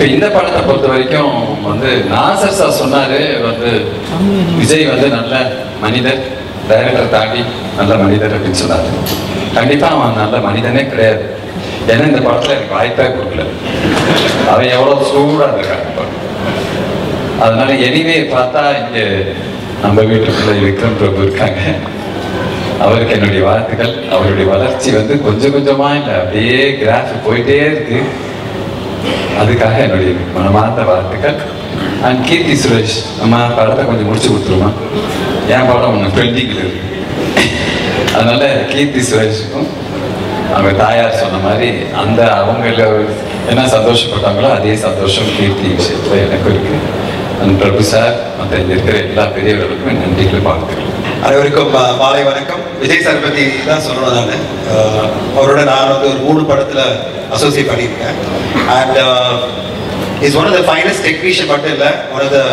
இப்போ இந்த படத்தை பொறுத்த வரைக்கும் வந்து நாசர் சார் சொன்னாரு வந்து விஜய் வந்து நல்ல மனிதர் டைரக்டர் தாண்டி நல்ல மனிதர் அப்படின்னு சொன்னாரு கண்டிப்பா அவன் நல்ல மனிதனே கிடையாது ஏன்னா இந்த படத்துல எனக்கு வாய்ப்பே கொடுக்கல அவன் எவ்வளவு சூடா இருக்கான் இப்ப. அதனால எனிவே பார்த்தா இங்க நம்ம வீட்டுக்குள்ள விக்ரம் பிரபு இருக்காங்க அவருக்கு என்னுடைய வாழ்த்துக்கள் அவருடைய வளர்ச்சி வந்து கொஞ்சம் கொஞ்சமா இல்லை அப்படியே கிராஃப் போயிட்டே இருக்கு அதுக்காக என்னுடைய மனமார்ந்த வாழ்த்துக்கள் அண்ட் கீர்த்தி சுரேஷ் அம்மா படத்தை கொஞ்சம் முடிச்சு கொடுத்துருமா என் படம் ஒன்று பெண்டிங்கில் இருக்கு அதனால கீர்த்தி சுரேஷுக்கும் அவங்க தாயார் சொன்ன மாதிரி அந்த அவங்கள என்ன சந்தோஷப்பட்டாங்களோ அதே சந்தோஷம் கீர்த்தி விஷயத்துல எனக்கும் இருக்கு அண்ட் பிரபு சார் மற்ற இங்க இருக்கிற எல்லா பெரியவர்களுக்கும் என் நன்றிகளை வாழ்த்துக்கள் அனைவருக்கும் மா- மாலை வணக்கம் விஜய் சார் பத்தி தான் சொல்லணும் நான் அவரோட நான் வந்து ஒரு மூணு படத்துல அசோசியேட் பண்ணியிருக்கேன் and is one of the finest technician மட்டும் இல்லை one of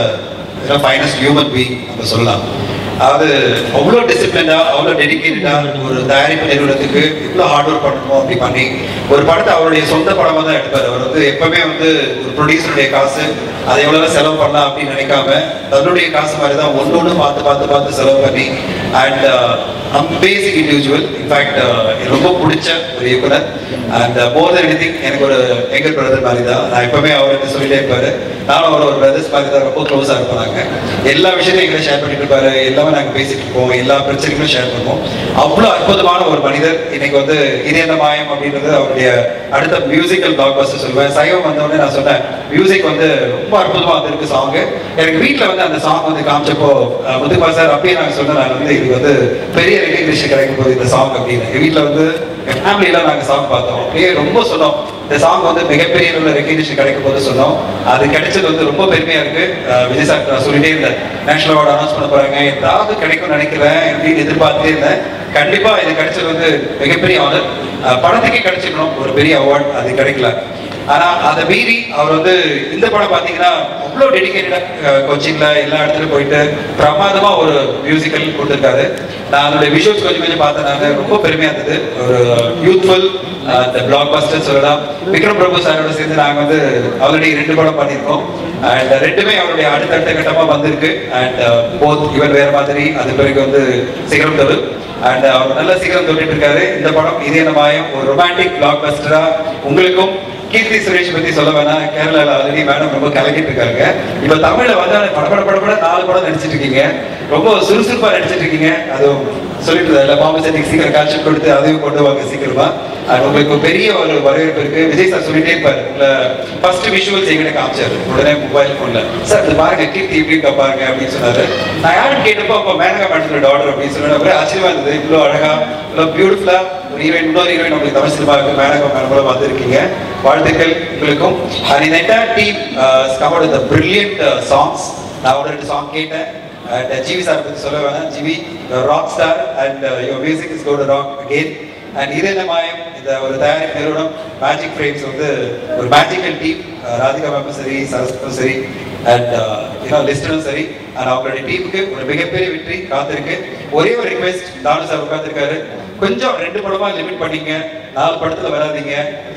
the finest human being நம்ம சொல்லலாம் அதாவது அவ்வளோ டிசிப்ளினாக அவ்வளோ டெடிக்கேட்டடாக ஒரு தயாரிப்பு நிறுவனத்துக்கு இவ்வளோ ஹார்ட் ஒர்க் பண்ணணும் அப்படி பண்ணி ஒரு படத்தை அவருடைய சொந்த படமாக தான் எடுப்பார் அவர் வந்து எப்பவுமே வந்து ஒரு ப்ரொடியூசருடைய காசு அதை எவ்வளோ செலவு பண்ணலாம் அப்படின்னு நினைக்காம தன்னுடைய காசு மாதிரி தான் ஒன்று ஒன்று பார்த்து பார்த்து பார்த்து செலவு பண்ணி அண்ட் அம்பேசிங் இண்டிவிஜுவல் இன்ஃபேக்ட் எனக்கு ரொம்ப பிடிச்ச ஒரு இயக்குனர் அண்ட் மோர் தென் எனிதிங் எனக்கு ஒரு எங்கர் பிரதர் மாதிரி தான் நான் எப்பவுமே அவர்கிட்ட சொல்லிட்டே இருப்பாரு நானும் அவர் ஒரு பிரதர்ஸ் மாதிரி தான் ரொம்ப க்ளோஸாக இருப்போம் நாங்க எல்லா விஷயத்தையும் எங்களை ஷேர் பண்ணிட்டு இருப்பாரு எல்லாமே நாங்கள் பேசிட்டு இருப்போம் எல்லா பிரச்சனைகளும் ஷேர் பண்ணுவோம் அவ்வளோ அற்புதமான ஒரு மனிதர் இன்னைக்கு வந்து இது என்ன மாயம் அப்படின்றது அவருடைய அடுத்த மியூசிக்கல் பிளாக் பஸ்டர் சொல்லுவேன் சைவம் வந்தவொடனே நான் சொன்னேன் மியூசிக் வந்து ரொம்ப அற்புதமா வந்திருக்கு சாங் எனக்கு வீட்டில் வந்து அந்த சாங் வந்து காமிச்சப்போ அஹ், முத்துக்குமார் சார் அப்பயே நாங்கள் சொன்னேன் நான் வந்து இது வந்து பெரிய ரெகக்னிஷன் கிடைக்கும் போது இந்த சாங் அப்படின்னு எங்கள் வீட்டில் வந்து என் ஃபேமிலியில நாங்கள் சாங் பார்த்தோம் அப்படியே ரொம்ப சொன்னோம் இந்த சாங் வந்து மிகப்பெரிய உள்ள ரெகக்னிஷன் கிடைக்கும் போது சொன்னோம் அது கிடைச்சது வந்து ரொம்ப பெருமையா இருக்கு அஹ், விஜய் சார் நான் சொல்லிட்டே இருந்தேன் நேஷனல் அவார்டு அனௌன்ஸ் பண்ண போறாங்க ஏதாவது கிடைக்கும்னு நினைக்கிறேன் அப்படின்னு எதிர்பார்த்துட்டே இருந்தேன் கண்டிப்பா இது கிடைச்சது வந்து மிகப்பெரிய ஆனர் படத்துக்கே கிடைச்சிக்கணும் ஒரு பெரிய அவார்ட் அது கிடைக்கல ஆனா அதை மீறி அவர் வந்து இந்த படம் பாத்தீங்கன்னா அவ்வளோ டெடிக்கேட்டடா கோச்சிங்ல எல்லா இடத்துலயும் போயிட்டு பிரமாதமா ஒரு மியூசிக்கல் கொடுத்துருக்காரு நான் அதோட விஷுவல்ஸ் கொஞ்சம் கொஞ்சம் பார்த்தேன் நான் ரொம்ப பெருமையா இருந்தது ஒரு யூத்ஃபுல் இந்த பிளாக் பஸ்டர் சொல்லலாம் விக்ரம் பிரபு சாரோட சேர்ந்து நாங்க வந்து ஆல்ரெடி ரெண்டு படம் பண்ணியிருக்கோம் அண்ட் ரெண்டுமே அவருடைய அடுத்தடுத்த கட்டமா வந்திருக்கு அண்ட் போத் இவன் வேற மாதிரி அது பிறகு வந்து சிகரம் தொழில் அண்ட் அவர் நல்ல சீக்கிரம் தொட்டிட்டு இருக்காரு இந்த படம் இதே மாயம் ஒரு ரொமான்டிக் பிளாக் பஸ்டரா உங்களுக்கும் கீர்த்தி சுரேஷ் பத்தி சொல்ல வேணாம் கேரளால ஆல்ரெடி மேடம் ரொம்ப கலக்கிட்டு இருக்காங்க இப்ப தமிழ்ல வந்து படப்பட படப்பட நாலு படம் நடிச்சிட்டு இருக்கீங்க ரொம்ப சுறுசுறுப்பா நடிச்சிட்டு இருக்கீங்க அதுவும் சொல்லிட்டு இல்ல பாம்பு சட்டிக்கு சீக்கிரம் காட்சி கொடுத்து அதையும் கொண்டு வாங்க சீக்கிரமா அது உங்களுக்கு ஒரு பெரிய ஒரு வரவேற்பு இருக்கு விஜய் சார் சொல்லிட்டே இருப்பாரு உங்களை ஃபர்ஸ்ட் விஷுவல்ஸ் எங்கிட்ட காமிச்சாரு உடனே மொபைல் போன்ல சார் இது பாருங்க கீர்த்தி எப்படி இருக்கா பாருங்க அப்படின்னு சொன்னாரு நான் யாரும் கேட்டப்போ அப்போ மேனகா மேடத்தோட டாட்டர் அப்படின்னு சொன்னா ஒரே ஆச்சரியமா இருந்தது இவ்வளோ அழகா இவ்வளோ பியூட்டிஃபுல்லா ஒரு ஹீரோயின் இன்னொரு ஹீரோயின் உங்களுக்கு தமிழ் சினிமாவுக்கு மேனகா மேடம் கூட வந்திருக்கீங்க வாழ்த்துக்கள் உங்களுக்கும் அண்ட் இந்த entire team covered with brilliant songs நான் ஒரு ரெண்டு சாங் கேட்டேன் அண்ட் ஜிவி சார் பத்தி சொல்ல வேணாம் GV rock star and your music is got rock again and இது என்ன மாயம் இந்த ஒரு தயாரிப்பு நிறுவனம் மேஜிக் ஃப்ரேம்ஸ் வந்து ஒரு மேஜிக்கல் டீம் ராதிகா மேமும் சரி சரஸ்வதும் சரி அண்ட் யூனோ லிஸ்டனும் சரி அண்ட் அவங்களுடைய டீமுக்கு ஒரு மிகப்பெரிய வெற்றி காத்திருக்கு ஒரே ஒரு ரிக்வெஸ்ட் தானு சார் உட்காந்துருக்காரு கொஞ்சம் ரெண்டு படமா லிமிட் பண்ணீங்க நாலு படத்துல வராதீங்க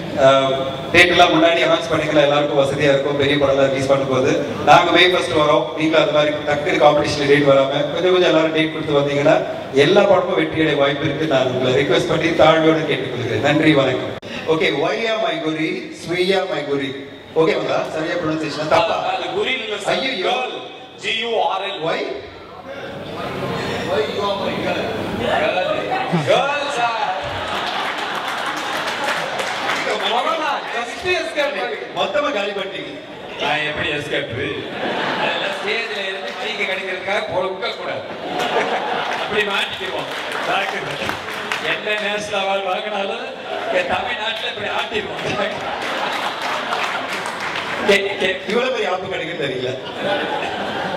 டேட் எல்லாம் முன்னாடி அனௌன்ஸ் பண்ணிக்கலாம் எல்லாருக்கும் வசதியா இருக்கும் பெரிய படம் ரிலீஸ் பண்ணும்போது நாங்க மே ஃபர்ஸ்ட் வரோம் நீங்க அது மாதிரி டக்குனு காம்படிஷன் டேட் வராம கொஞ்சம் கொஞ்சம் எல்லாரும் டேட் கொடுத்து வந்தீங்கன்னா எல்லா படமும் வெற்றியடைய வாய்ப்பு இருக்கு நான் உங்களை ரிக்வெஸ்ட் பண்ணி தாழ்வோடு கேட்டுக்கொள்கிறேன் நன்றி வணக்கம் ஓகே ஒய்யா மை குரி ஸ்வீயா மை குரி ஓகேங்களா சரியா ப்ரொனன்சியேஷன் தப்பா அது குறியில் இல்ல சார். ஐயையோ. Girl. G-U-R-L. Why Girl, sir. மொதல்ல just escape பண்ணு. மொத்தமா காலி பண்ணிட்டீங்க நான் எப்படி escape? அதெல்லாம் stage ல இருந்து mic கிடைக்கிறதுக்காக பொறுக்க கூடாது. அப்படி மாட்டிக்கிடுவோம். டாக்டர். என்ன நேஷனல் அவார்டு வாங்கினாலும் என் தமிழ்நாட்டுல இப்படி ஆட்டிடுவோம் இவ்வளவு பெரிய ஆப்பு கிடைக்கும் தெரியல